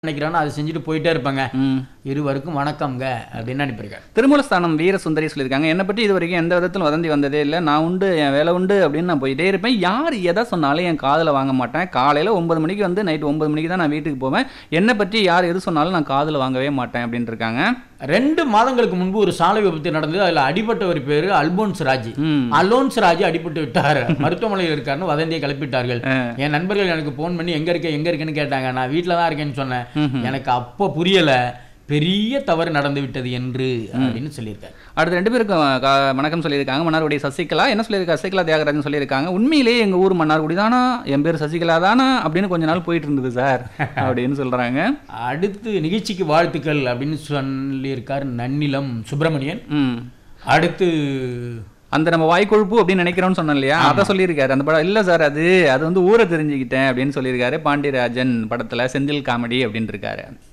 நினைக்கிறானோ அதை செஞ்சுட்டு போயிட்டே இருப்பாங்க ம். இருவருக்கும் வணக்கம்ங்க அப்படின்னு அனுப்பியிருக்காரு திருமூலஸ்தானம் வீர சுந்தரி சொல்லியிருக்காங்க என்னை பற்றி இது வரைக்கும் எந்த விதத்திலும் வதந்தி வந்ததே இல்லை நான் உண்டு என் வேலை உண்டு அப்படின்னு நான் போயிட்டே இருப்பேன் யார் எதை சொன்னாலும் என் காதில் வாங்க மாட்டேன் காலையில் ஒன்பது மணிக்கு வந்து நைட் ஒன்பது மணிக்கு தான் நான் வீட்டுக்கு போவேன் என்னை பற்றி யார் எது சொன்னாலும் நான் காதில் வாங்கவே மாட்டேன் அப்படின்ட்டு இருக்காங்க ரெண்டு மாதங்களுக்கு முன்பு ஒரு சாலை விபத்து நடந்தது அதுல அடிபட்டவர் பேரு அல்போன்ஸ் ராஜ் ம் அலோன்ஸ் ராஜ் அடிபட்டு விட்டார் மருத்துவமனையில் இருக்காருன்னு வதந்தியை கிளப்பிட்டார்கள் என் நண்பர்கள் எனக்கு ஃபோன் பண்ணி எங்க இருக்க எங்க இருக்கேன்னு கேட்டாங்க நான் வீட்டில் தான் இருக்கேன்னு சொன்னேன் ம்ஹும். எனக்கு அப்போ புரியல பெரிய தவறு நடந்து விட்டது என்று அப்படின்னு சொல்லியிருக்காரு அடுத்து ரெண்டு பேருக்கும் கா- வணக்கம் சொல்லியிருக்காங்க மன்னார்குடி சசிகலா என்ன சொல்லியிருக்கா சசிகலா தியாகராஜன் சொல்லியிருக்காங்க உண்மையிலேயே எங்கள் ஊர் மன்னார்குடி தானா என் பேர் சசிகலா தானா அப்படின்னு கொஞ்ச நாள் போயிட்டு இருந்தது சார் அப்படின்னு சொல்கிறாங்க அடுத்து நிகழ்ச்சிக்கு வாழ்த்துக்கள் அப்படின்னு சொல்லியிருக்கார் நன்னிலம் சுப்பிரமணியன் ம் அடுத்து அந்த நம்ம வாய்க்கொழுப்பு அப்படின்னு நினைக்கிறோம்னு சொன்னோம் இல்லையா அதை சொல்லியிருக்காரு அந்த படம் இல்லை சார் அது அது வந்து ஊரை தெரிஞ்சுக்கிட்டேன் அப்படின்னு சொல்லியிருக்காரு பாண்டியராஜன் படத்தில் செந்தில் காமெடி அப்படின்னு இருக்காரு